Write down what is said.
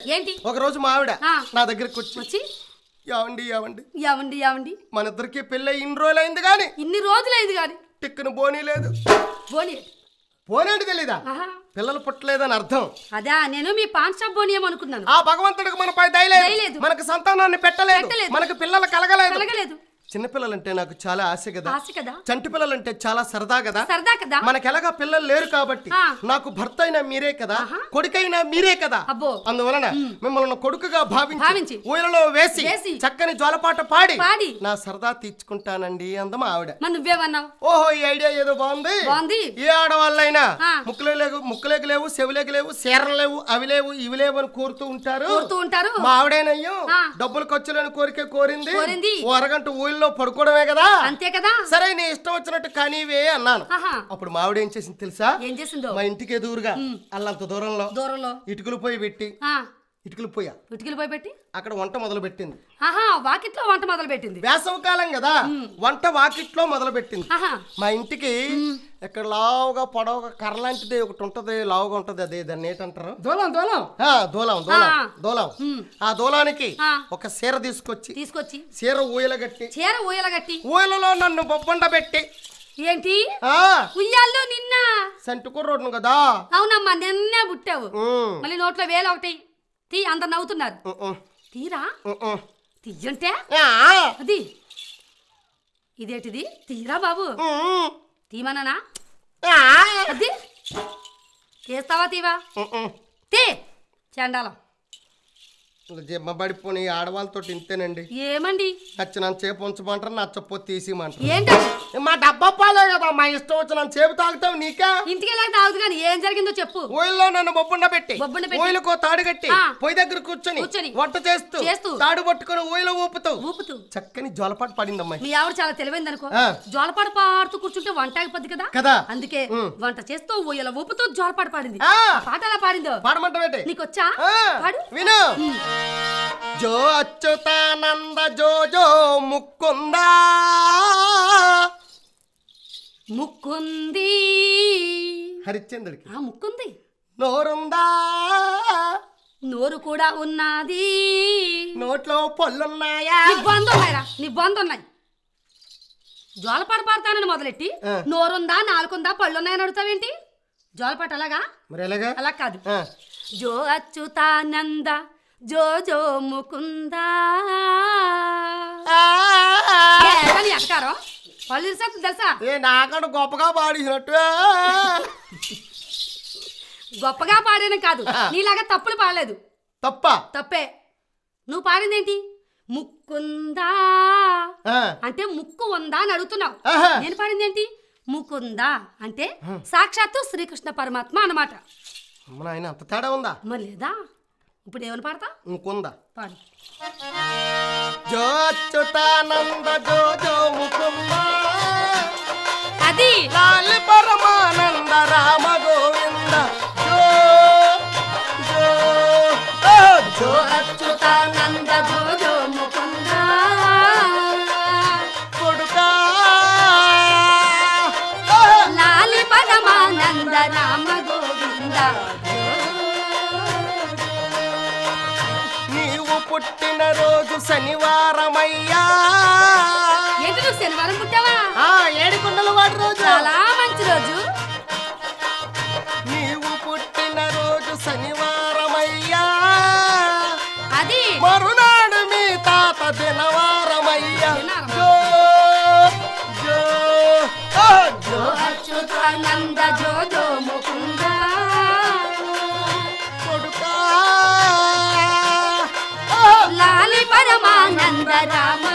ఏంటి ఒక రోజు మా ఆవిడ ఆ. నా దగ్గరికి వచ్చి వచ్చి యావండి యావండి యావండి యావండి మన ఇద్దరికి పెళ్ళి ఇన్ని రోజులైంది కానీ ఇన్ని రోజులైంది కానీ టిక్కును బోనీ లేదు బోని పోనేంటి తెలీదా ఆహా పిల్లలు పుట్టలేదని అర్థం అదా నేను మీ పాన్ షాప్ బోని ఏమనుకున్నాను ఆ భగవంతుడికి మనపై దయలేదు దయలేదు. మనకు సంతానాన్ని పెట్టలేదు పెట్టలేదు. మనకు పిల్లలు కలగలేదు కలగలేదు చిన్నపిల్లలంటే నాకు చాలా ఆశ కదా ఆశ కదా చంటి పిల్లలంటే చాలా సరదా కదా సరదా కదా మనకెలాగా పిల్లలు లేరు కాబట్టి ఆ. నాకు భర్త అయినా మీరే కదా ఆహా. కొడుకైనా మీరే కదా అబ్బో. అందువలన మిమ్మల్ని కొడుకుగా భావించి భావించి. ఊయలలో వేసి వేసి. చక్కని జోలపాట పాడి పాడి. నా సరదా తీర్చుకుంటానండి అందమా ఆవిడ మరి నువ్వేమన్నావు ఓహో ఈ ఐడియా ఏదో బాగుంది బాగుంది ఏ ఆడవాళ్ళైనా ఆ. ముక్కులే లేవు ముక్కులేకి లేవు చెవులేకి లేవు సీరలు లేవు అవి లేవు ఇవి లేవు అని కోరుతూ ఉంటారు కోరుతూ ఉంటారు మా ఆవిడేనయ్యో ఆ. డబ్బులు ఖర్చులని కోరికే కోరింది కోరింది. ఓ అరగంట ఊళ్ళో పడుకోవడమే కదా అంతే కదా సరే నీ ఇష్టం వచ్చినట్టు కానీవే అన్నాను ఆహా అప్పుడు మా ఆవిడ ఏం చేసింది తెలుసా ఏం చేసిందో మా ఇంటికి ఎదురుగా అల్లంత దూరంలో దూరంలో ఇటుకలు పోయి పెట్టి ఆ ఇటుకలు పోయా ఉటికిలు పోయి పెట్టి అక్కడ వంట మొదలు పెట్టింది ఆహా వాకిట్లో వంట మొదలు పెట్టింది వేసవ కాలం కదా వంట వాకిట్లో మొదలు పెట్టింది ఆహా మా ఇంటికి ఇక్కడ లావుగా పొడవుగా కర్ర లాంటిది ఒకటి ఉంటది లావుగా ఉంటది అదే దాన్ని ఏంటంటారు దూలం దూలం ఆ, దూలం దూలం ఆ. దూలం ఆ దూలానికి ఆ. ఒక సీర తీసుకొచ్చి తీసుకొచ్చి సీర ఊయలగట్టి చీర ఊయలగట్టి ఊయలలో నన్ను బొబ్బండ పెట్టి ఏంటి ఆ ఉయ్యాల్లో నిన్న సంటి కుర్రోడ్ను కదా అవునమ్మా నిన్నే పుట్టావు ఉమ్, మళ్ళీ నోట్లో వేలు ఒకటి తీ అందరు నవ్వుతున్నారు ఉమ్, ఉమ్, తీరా ఉమ్, ఉమ్. తీయంటే ఆ, అది ఇదేంటిది తీరా బాబు ఉమ్, తీమననా ఆ, అది తీస్తావా తీవా ఉమ్, ఉమ్. తీ చండాలం జిమ్మ పడిపోయి ఆడవాళ్ళతో ఇంతేనండి ఏమండి నచ్చినంత సేపు ఉంచమంటారు నచ్చపోతే తీసిమంటారు ఏంటది మా డబ్బా పాలే కదా మా ఇష్టం వచ్చినంత సేపు తాగుతావు నీకా ఇంటికి వెళ్ళాక తాగుదు కానీ ఏం జరిగిందో చెప్పు ఊయల్లో నన్ను బొబ్బుండ పెట్టి బొబ్బుండ పెట్టి. ఊయలకు తాడు కట్టి ఆ. పొయ్యి దగ్గర కూర్చొని కూర్చొని. వంట చేస్తూ చేస్తూ. తాడు పట్టుకొని ఊయలో ఊపుతూ ఊపుతూ చక్కని జోలపాటు పడింది అమ్మాయి మీ ఆవిడ చాలా తెలివైంది అనుకో ఆ. జోలపాట పాడుతూ కూర్చుంటే వంట అయిపోద్ది కదా కదా అందుకే ఉమ్. వంట చేస్తూ ఊయల ఊపుతూ జోలపాట పాడింది ఆ. ఆ పాట ఎలా పాడిందో పాడమంటావేంటి నీకొచ్చా ఆ, పాడు విను జో అచ్యుతానంద జో జో ముక్కుందా ముక్కుంది హరిశ్చంద్రుడికి ఆ ముక్కుంది నోరుందా నోరు కూడా ఉన్నది నోట్లో పళ్ళున్నాయా నీ బంధు ఉన్నాయిరా నీ బంధు ఉన్నాయి జోలపాట పాడతానని మొదలెట్టి ఆ. నోరుందా నాలుగుందా పళ్ళున్నాయని అడుగుతావేంటి జోలపాట అలాగా మరి ఎలాగా అలా కాదు ఆ, జో అచ్యుతానంద జో జో ముకుందా ఆ, ఏమని ఎక్కారం పళ్ళు ఇరిసేస్తుంది తెలుసా ఏ నాకంటే గొప్పగా పాడినట్టు గొప్పగా పాడేనే కాదు నీలాగా తప్పులు పాడలేదు తప్ప తప్పే నువ్వు పాడిందేంటి ముక్కుందా ఆ, అంటే ముక్కు ఉందా అని అడుగుతున్నావు ఆహా. నేను పాడిందేంటి ముకుందా అంటే సాక్షాత్తు శ్రీకృష్ణ పరమాత్మ అన్నమాట అమ్మ నాయన అంత తేడా ఉందా మరి లేదా ఇప్పుడు ఏమని పాడతా ఇంకుందా పాడు జో అచ్యుతానంద జో జో ముకుందా అది లాలి పరమానంద రామ గోవింద జో జో ఓ, జో అచ్యుతానంద జో జో ముకుందా కొడుకా ఓ, లాలి పరమానంద రామ గోవింద నీవు పుట్టిన రోజు శనివారమయ్యా ఏంటి నువ్వు శనివారం పుట్టావా ఆ ఏడుకొండల వాడి రోజు చాలా మంచి రోజు నీవు పుట్టిన రోజు శనివారమయ్యా అది మరునాడు మీ తాత దినవారమయ్యా జో జో ఓ, జో అచ్యుతానంద జో జో ముకుంద కొడుకా ఓ, లాలి పరమానంద రామ